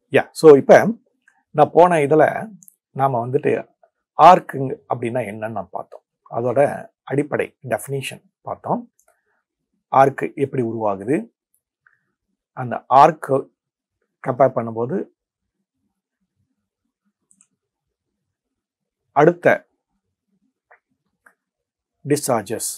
yeah so இப்போ நான் போன இதில் நாம் வந்துட்டு ஆர்க்குங்க அப்படின்னா என்னன்னு நான் பார்த்தோம் அதோட அடிப்படை டெஃபினிஷன் பார்த்தோம் ஆர்க்கு எப்படி உருவாகுது அந்த ஆர்க்கு கம்பேர் பண்ணும்போது அடுத்த டிஸ்சார்ஜஸ்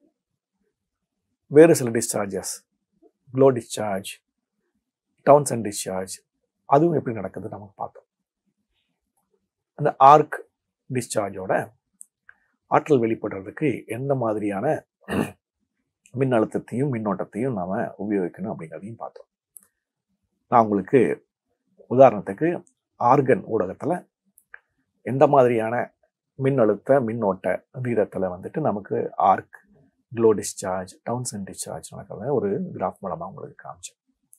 வேறு சில discharges glow discharge Townsend discharge அதுவும் எப்படி நடக்குது நமக்கு பார்த்தோம் அந்த ஆர்க் டிஸ்சார்ஜோட ஆற்றல் வெளிப்படுறதுக்கு எந்த மாதிரியான மின்னழுத்தத்தையும் மின்னோட்டத்தையும் நாம் உபயோகிக்கணும் அப்படிங்கிறதையும் பார்த்தோம் நான் உங்களுக்கு உதாரணத்துக்கு ஆர்கன் ஊடகத்தில் எந்த மாதிரியான மின்னழுத்த மின்னோட்ட வீதத்தில் வந்துட்டு நமக்கு arc glow discharge Townsend discharge நடக்கிறத ஒரு கிராஃப் மூலமாக உங்களுக்கு காமிச்சேன்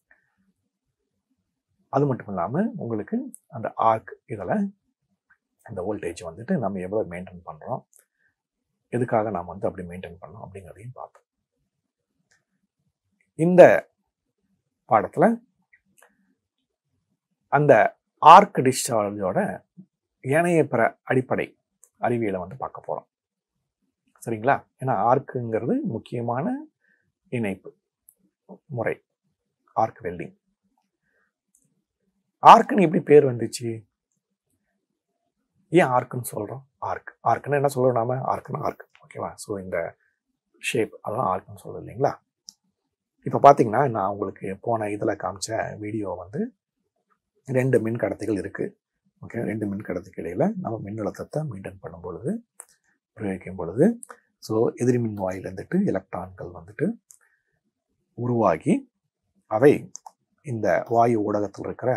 அது மட்டும் இல்லாமல் உங்களுக்கு அந்த ஆர்க் இதில் அந்த வோல்டேஜ் வந்துட்டு நம்ம எவ்வளோ மெயின்டைன் பண்ணுறோம் எதுக்காக நாம் வந்து அப்படி மெயின்டைன் பண்ணோம் அப்படிங்கிறதையும் பார்த்தோம் இந்த பாடத்தில் அந்த ஆர்க் டிஸ்சார்ஜோட ஏனைய பிற அடிப்படை அறிவியலை வந்து பார்க்க போகிறோம் சரிங்களா ஏன்னா ஆர்க்குங்கிறது முக்கியமான இணைப்பு முறை ஆர்க் வெல்டிங் ஆர்க்குன்னு எப்படி பேர் வந்துச்சு ஏன் ஆர்க்குன்னு சொல்கிறோம் ஆர்க் ஆர்க்குன்னு என்ன சொல்கிறோம் நாம ஆர்க்குன்னா ஆர்க் ஓகேவா ஸோ இந்த ஷேப் அதெல்லாம் ஆர்க்குன்னு சொல்லுது இல்லைங்களா இப்போ பார்த்தீங்கன்னா நான் உங்களுக்கு போன இதில் காமிச்ச வீடியோ வந்து ரெண்டு மின் கடத்திகள் இருக்குது ஓகே ரெண்டு மின் கடத்திக்கு இடையில் நம்ம மின்னழுத்தத்தை மெயின்டைன் பண்ணும் பொழுது பிரயோகிக்கும் பொழுது ஸோ எதிரி மின் வாயில் வந்துட்டு எலக்ட்ரான்கள் வந்துட்டு உருவாகி அவை இந்த வாயு ஊடகத்தில் இருக்கிற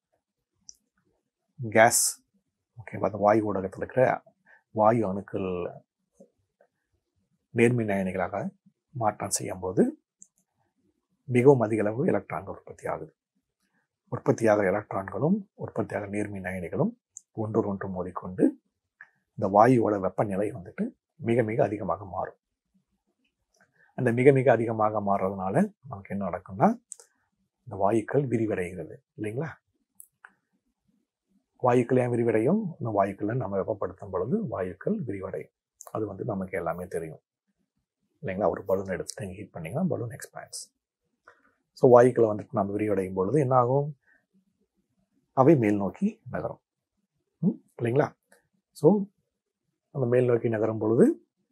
கேஸ் ஓகே அந்த வாயு ஊடகத்தில் இருக்கிற வாயு அணுக்கள் நேர்மின் அயனிகளாக மாற்றம் செய்யும்போது மிகவும் அதிக அளவு எலக்ட்ரான்கள் உற்பத்தி ஆகுது உற்பத்தியாக எலக்ட்ரான்களும் உற்பத்தியாக நேர்மின் அயனிகளும் ஒன்றோடு ஒன்று மோதிக்கொண்டு இந்த வாயுவோட வெப்பநிலை வந்துட்டு மிக மிக அதிகமாக மாறும் அந்த மிக மிக அதிகமாக மாறுறதுனால நமக்கு என்ன நடக்கும்னா இந்த வாயுக்கள் விரிவடைகிறது இல்லைங்களா வாயுக்கள் ஏன் விரிவடையும் இந்த வாயுக்களை நம்ம வெப்பப்படுத்தும் பொழுது வாயுக்கள் விரிவடையும் அது வந்து நமக்கு எல்லாமே தெரியும் இல்லைங்களா ஒரு பலூன் எடுத்துட்டு ஹீட் பண்ணிங்கன்னா பலூன் எக்ஸ்பேன்ஸ் ஸோ வாயுக்களை வந்துட்டு நம்ம விரிவடையும் பொழுது என்ன ஆகும் அவை மேல் நோக்கி நகரும் ம், இல்லைங்களா ஸோ அந்த மேல் நோக்கி நகரும் பொழுது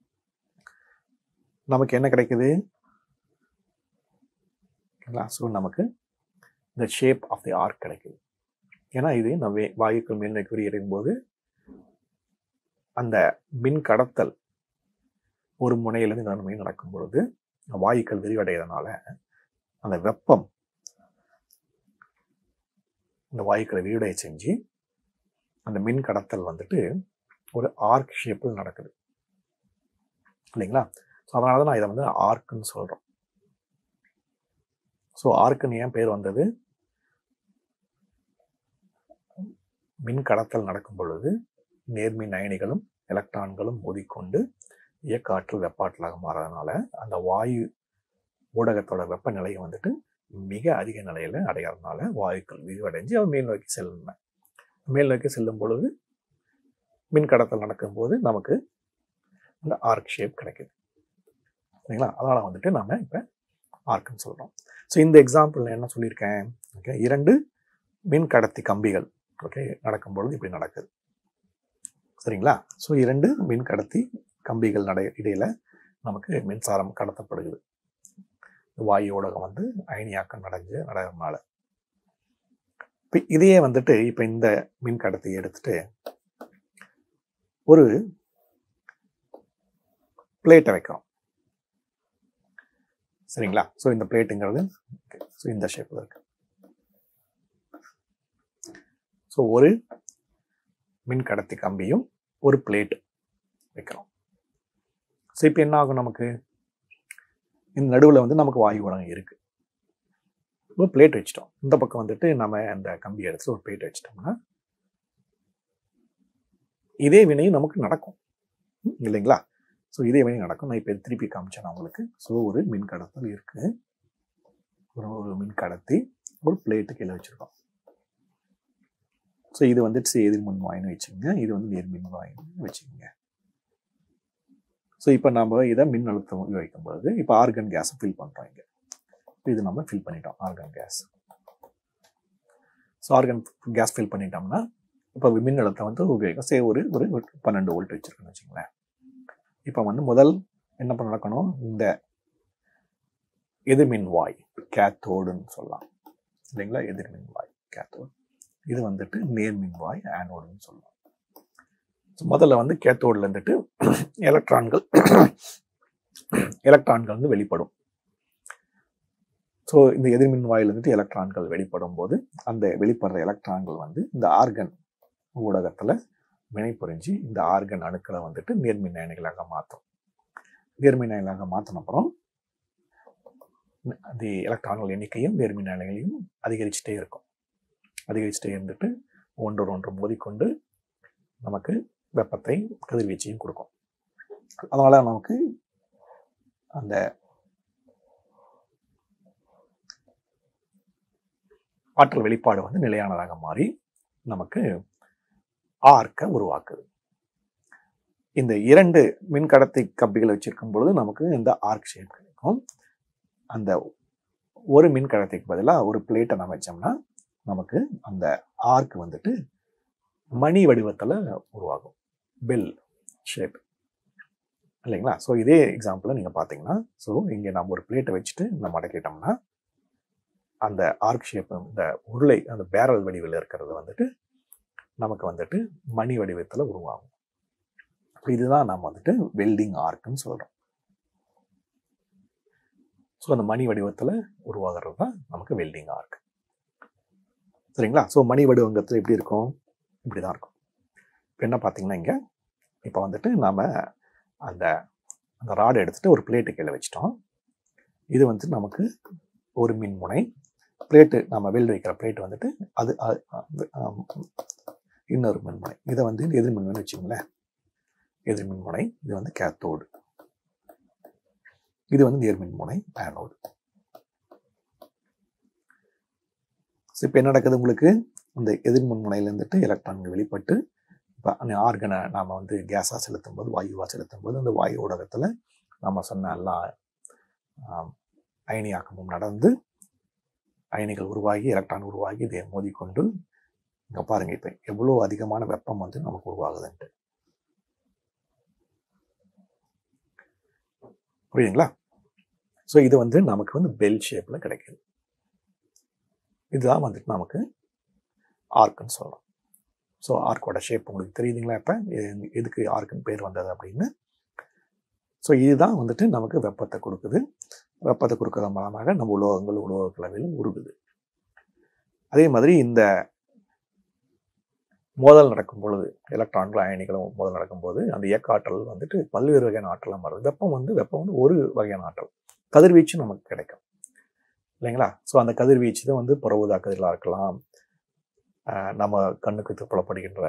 நமக்கு என்ன கிடைக்குது ஓகேங்களா ஸோ நமக்கு இந்த ஷேப் ஆஃப் தி ஆர்க் கிடைக்குது ஏன்னா இது நம்ம வே- வாயுக்கள் மேல் நோக்கி விரிவடையும் போது அந்த மின் கடத்தல் ஒரு முனையிலிருந்து இன்னொரு முனை நடக்கும் பொழுது வாயுக்கள் விரிவடைகிறதுனால அந்த வெப்பம் இந்த வாயுக்களை விரிவடைய செஞ்சு அந்த மின் கடத்தல் வந்துட்டு ஒரு ஆர்க் ஷேப்பில் நடக்குது இல்லைங்களா ஸோ அதனால தான் நான் இதை வந்து ஆர்க்குன்னு சொல்கிறோம் ஸோ ஆர்க்குன்னு ஏன் பேர் வந்தது மின் கடத்தல் நடக்கும் பொழுது நேர்மின் அயனிகளும் எலக்ட்ரான்களும் மோதிக்கொண்டு இயக்க ஆற்றல் வெப்பாற்றலாக மாறதுனால அந்த வாயு ஊடகத்தோட வெப்பநிலையை வந்துட்டு மிக அதிக நிலையில அடையறதுனால வாயுக்கள் விரிவடைஞ்சு அவன் மேல் நோக்கி செல்லுங்க மேல் நோக்கி செல்லும் பொழுது மின் கடத்தல் நடக்கும்போது நமக்கு அந்த ஆர்க் ஷேப் கிடைக்குது சரிங்களா அதனால வந்துட்டு நாம இப்போ ஆர்க்குன்னு சொல்றோம் ஸோ இந்த எக்ஸாம்பிள் என்ன சொல்லியிருக்கேன் ஓகே இரண்டு மின் கடத்தி கம்பிகள் ஓகே நடக்கும் பொழுது இப்படி நடக்குது சரிங்களா ஸோ இரண்டு மின் கடத்தி கம்பிகள் நட இடையில நமக்கு மின்சாரம் கடத்தப்படுகிறது வாயு ஊடகம் வந்து அயனியாக்கம் நடந்து நடக்கிறதுனால இப்போ இதையே வந்துட்டு இப்போ இந்த மின் கடத்தியை எடுத்துட்டு ஒரு பிளேட்டை வைக்கிறோம் சரிங்களா ஸோ இந்த பிளேட்டுங்கிறது ஸோ இந்த ஷேப்பில் இருக்கு ஸோ ஒரு மின் கடத்தி கம்பியும் ஒரு பிளேட் வைக்கிறோம் ஸோ இப்போ என்ன ஆகும் நமக்கு இந்த நடுவில் வந்து நமக்கு வாயு ஊடகம் இருக்கு ஒரு பிளேட் வச்சிட்டோம் இந்த பக்கம் வந்துட்டு நம்ம அந்த கம்பி எடுத்து ஒரு பிளேட் வச்சிட்டோம்னா இதே வினையும் நமக்கு நடக்கும் ம், இல்லைங்களா ஸோ இதே வினை நடக்கும் நான் இப்போ திருப்பி காமிச்சேன் நான் உங்களுக்கு ஸோ ஒரு மின் கடத்தல் இருக்கு ஒரு ஒரு மின் கடத்தி ஒரு பிளேட்டு கீழே வச்சிருக்கோம் ஸோ இது வந்துட்டு எதிர்மின் வாயுன்னு வச்சுக்கோங்க இது வந்து நேர்மின் வாயுன்னு வச்சுக்கோங்க ஸோ இப்போ நம்ம இதை மின் அழுத்தம் உபயோகிக்கும் பொழுது இப்போ ஆர்கன் கேஸை ஃபில் பண்ணுறோம் இங்கே இது நம்ம ஃபில் பண்ணிட்டோம் argon gas so argon gas fill பண்ணிட்டோம்னா இப்போ மின் அழுத்தம் வந்து உபயோகிக்கும் சரி ஒரு ஒரு பன்னெண்டு வோல்ட் வச்சுருக்கோன்னு வச்சுங்களேன் இப்போ வந்து முதல் என்ன பண்ண நடக்கணும் இந்த எதிர்மின் வாய் கேத்தோடுன்னு சொல்லலாம் இல்லைங்களா எதிர்மின் வாய் கேத்தோடு இது வந்துட்டு நேர்மின் வாய் ஆனோடுன்னு சொல்லலாம் ஸோ முதல்ல வந்து கேத்தோடில் இருந்துட்டு எலக்ட்ரான்கள் எலக்ட்ரான்கள் வந்து வெளிப்படும் ஸோ இந்த எதிர்மின் வாயில் இருந்துட்டு எலக்ட்ரான்கள் வெளிப்படும் போது அந்த வெளிப்படுற எலக்ட்ரான்கள் வந்து இந்த ஆர்கன் ஊடகத்தில் வினைபுரிஞ்சு இந்த ஆர்கன் அணுக்களை வந்துட்டு நேர்மின் அயனிகளாக மாற்றும் நேர்மின் அயனிகளாக மாற்றின அப்புறம் அந்த எலக்ட்ரான்கள் எண்ணிக்கையும் நேர்மின் அயனிகளையும் அதிகரிச்சுட்டே இருக்கும் அதிகரிச்சுட்டே இருந்துட்டு ஒன்றோடு ஒன்று மோதிக்கொண்டு நமக்கு வெப்பத்தை கதிர்வீச்சையும் கொடுக்கும் அதனால நமக்கு அந்த ஆற்றல் வெளிப்பாடு வந்து நிலையானதாக மாறி நமக்கு ஆர்க்கை உருவாக்குது இந்த இரண்டு மின்கடத்தி கம்பிகளை வச்சிருக்கும் பொழுது நமக்கு இந்த ஆர்க் ஷேப் கிடைக்கும் அந்த ஒரு மின்கடத்திக்கு பதிலாக ஒரு பிளேட்டை நம்ம வச்சோம்னா நமக்கு அந்த ஆர்க் வந்துட்டு மணி வடிவத்தில் உருவாகும் பெல் ஷேப் இல்லைங்களா ஸோ இதே எக்ஸாம்பிளை நீங்கள் பார்த்தீங்கன்னா ஸோ இங்கே நம்ம ஒரு பிளேட்டை வச்சுட்டு நம்ம அடக்கிட்டோம்னா அந்த ஆர்க் ஷேப் இந்த உருளை அந்த பேரல் வடிவில் இருக்கிறது வந்துட்டு நமக்கு வந்துட்டு மணி வடிவத்தில் உருவாகும் இதுதான் நம்ம வந்துட்டு வெல்டிங் ஆர்க்குன்னு சொல்கிறோம் ஸோ அந்த மணி வடிவத்தில் உருவாகிறது தான் நமக்கு வெல்டிங் ஆர்க் சரிங்களா ஸோ மணி வடிவங்கத்தில் எப்படி இருக்கும் இப்படி தான் இருக்கும் இப்போ என்ன பார்த்தீங்கன்னா இங்கே இப்போ வந்துட்டு நாம் அந்த அந்த ராடை எடுத்துகிட்டு ஒரு பிளேட்டு கீழே வச்சிட்டோம் இது வந்து நமக்கு ஒரு மின்முனை பிளேட்டு நம்ம வெல்டு வைக்கிற பிளேட் வந்துட்டு அது இன்னொரு மின்முனை இதை வந்து எதிர் மின்முனை வச்சுங்களேன் எதிர் மின்முனை இது வந்து கேத்தோடு இது வந்து நேர்மின்முனை ஆனோடு ஸோ இப்போ என்ன நடக்குது உங்களுக்கு இந்த எதிர்மின்முனையில் இருந்துட்டு எலக்ட்ரான்கள் வெளிப்பட்டு இப்போ அந்த ஆர்கனை நாம் வந்து கேஸாக செலுத்தும் போது வாயுவாக செலுத்தும் போது அந்த வாயு ஊடகத்தில் நம்ம சொன்ன எல்லா அயனியாக்கமும் நடந்து அயனிகள் உருவாகி எலக்ட்ரான் உருவாகி இதை மோதிக்கொண்டு இங்கே பாருங்கள் இப்போ எவ்வளோ அதிகமான வெப்பம் வந்து நமக்கு உருவாகுதுன்ட்டு புரியுதுங்களா ஸோ இது வந்து நமக்கு வந்து பெல் ஷேப்பில் கிடைக்குது இதுதான் வந்துட்டு நமக்கு ஆர்க்குன்னு சொல்லலாம் ஸோ ஆர்க்கோட ஷேப் உங்களுக்கு தெரியுதுங்களா இப்போ எதுக்கு ஆர்க்குன்னு பேர் வந்தது அப்படின்னு ஸோ இதுதான் வந்துட்டு நமக்கு வெப்பத்தை கொடுக்குது வெப்பத்தை கொடுக்கறது மூலமாக நம்ம உலோகங்கள் உலோக கலவையில் உருகுது அதே மாதிரி இந்த மோதல் நடக்கும் பொழுது எலக்ட்ரான்கள் அயனிகளும் மோதல் நடக்கும்போது அந்த இயக்க ஆற்றல் வந்துட்டு பல்வேறு வகையான ஆற்றலாக மாறுது வெப்பம் வந்து வெப்பம் வந்து ஒரு வகையான ஆற்றல் கதிர்வீச்சு நமக்கு கிடைக்கும் இல்லைங்களா ஸோ அந்த கதிர்வீச்சு தான் வந்து புறவுதா கதிர்களாக இருக்கலாம் நம்ம கண்ணுக்கு புலப்படுகின்ற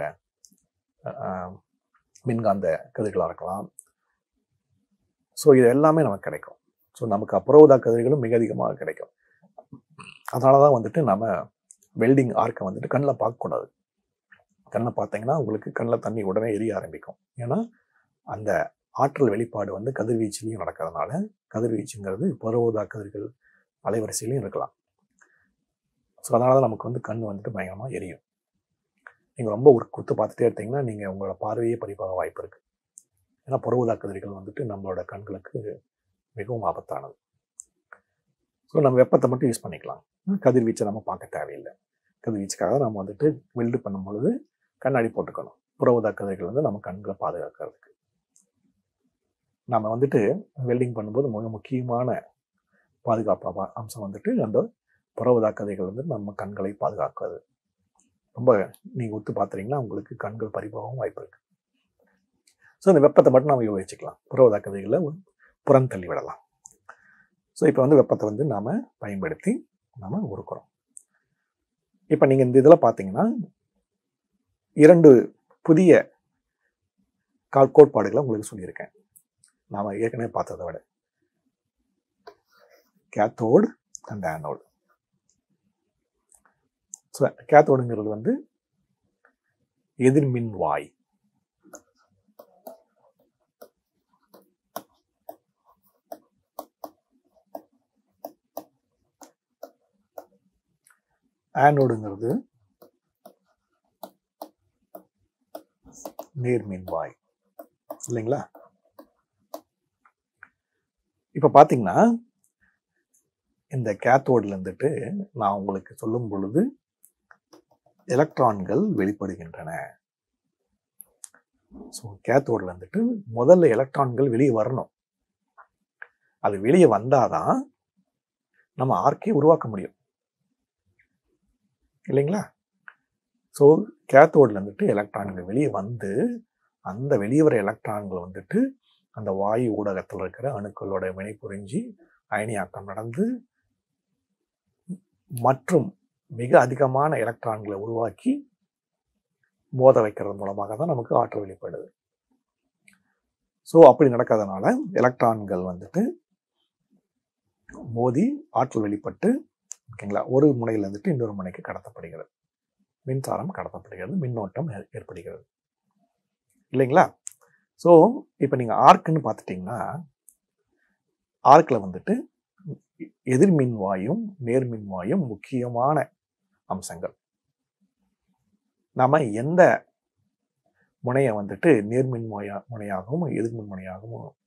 மின்காந்த கதிர்களாக இருக்கலாம் ஸோ இது எல்லாமே நமக்கு கிடைக்கும் ஸோ நமக்கு அப்புறவுதா கதிர்களும் மிக அதிகமாக கிடைக்கும் அதனால தான் வந்துட்டு நம்ம வெல்டிங் ஆர்க்கை வந்துட்டு கண்ணில் பார்க்கக்கூடாது கண்ணை பார்த்தீங்கன்னா உங்களுக்கு கண்ணில் தண்ணி உடனே எரிய ஆரம்பிக்கும் ஏன்னா அந்த ஆற்றல் வெளிப்பாடு வந்து கதிர்வீச்சிலையும் நடக்கிறதுனால கதிர்வீச்சுங்கிறது பருவதா கதிர்கள் அலைவரிசையிலையும் இருக்கலாம் ஸோ அதனால தான் நமக்கு வந்து கண் வந்துட்டு பயங்கரமாக எரியும் நீங்கள் ரொம்ப ஒரு குத்து பார்த்துட்டே எடுத்தீங்கன்னா நீங்கள் உங்களோட பார்வையே பறிப்பாக வாய்ப்பு இருக்குது ஏன்னா பருவதா கதிர்கள் வந்துட்டு நம்மளோட கண்களுக்கு மிகவும் ஆபத்தானது ஸோ நம்ம வெப்பத்தை மட்டும் யூஸ் பண்ணிக்கலாம் கதிர்வீச்சை நம்ம பார்க்க தேவையில்லை கதிர்வீச்சுக்காக நம்ம வந்துட்டு வெல்டு பண்ணும் பொழுது கண்ணாடி போட்டுக்கணும் புறவுதா கதிர்கள் வந்து நம்ம கண்களை பாதுகாக்கிறதுக்கு நம்ம வந்துட்டு வெல்டிங் பண்ணும்போது மிக முக்கியமான பாதுகாப்பு அம்சம் வந்துட்டு அந்த புறவுதா கதைகள் வந்து நம்ம கண்களை பாதுகாக்கிறது ரொம்ப நீங்கள் ஒத்து பார்த்துறீங்கன்னா உங்களுக்கு கண்கள் பறிப்பாகவும் வாய்ப்பு இருக்கு ஸோ இந்த வெப்பத்தை மட்டும் நம்ம யோசிச்சுக்கலாம் புறவுதா கதைகளை புறந்தள்ளி விடலாம் ஸோ இப்போ வந்து வெப்பத்தை வந்து நாம் பயன்படுத்தி நாம் உருக்குறோம் இப்போ நீங்கள் இந்த இதில் பார்த்தீங்கன்னா இரண்டு புதிய கால் கோட்பாடுகளை உங்களுக்கு சொல்லியிருக்கேன் நாம் ஏற்கனவே பார்த்ததை விட கேத்தோடு அண்ட் ஆனோடு ஸோ கேத்தோடுங்கிறது வந்து எதிர்மின் வாய் ஆனோடுங்கிறது நேர்மின் வாய் இல்லைங்களா இப்ப பாத்தீங்கன்னா இந்த கேத்தோட்ல இருந்துட்டு நான் உங்களுக்கு சொல்லும் பொழுது எலக்ட்ரான்கள் வெளிப்படுகின்றன ஸோ கேத்தோட்ல இருந்துட்டு முதல்ல எலக்ட்ரான்கள் வெளியே வரணும் அது வெளியே வந்தாதான் நம்ம ஆர்க்கே உருவாக்க முடியும் இல்லைங்களா ஸோ கேத்தோட்ல இருந்துட்டு எலக்ட்ரான்கள் வெளியே வந்து அந்த வெளியே வர எலக்ட்ரான்கள் வந்துட்டு அந்த வாயு ஊடகத்தில் இருக்கிற அணுக்களோட வினை புரிஞ்சு அயனியாக்கம் நடந்து மற்றும் மிக அதிகமான எலக்ட்ரான்களை உருவாக்கி மோத வைக்கிறது மூலமாக தான் நமக்கு ஆற்றல் வெளிப்படுது ஸோ அப்படி நடக்காதனால எலக்ட்ரான்கள் வந்துட்டு மோதி ஆற்றல் வெளிப்பட்டு ஓகேங்களா ஒரு முனையில இருந்துட்டு இன்னொரு முனைக்கு கடத்தப்படுகிறது மின்சாரம் கடத்தப்படுகிறது மின்னோட்டம் ஏ- ஏற்படுகிறது இல்லைங்களா ஸோ இப்போ நீங்கள் ஆர்க்குன்னு பார்த்துட்டிங்கன்னா ஆர்க்கில் வந்துட்டு எதிர்மின் வாயும் நேர்மின் வாயும் முக்கியமான அம்சங்கள் நாம எந்த முனையை வந்துட்டு நேர்மின் முனையா முனையாகவும் எதிர்மின் முனையாகவும்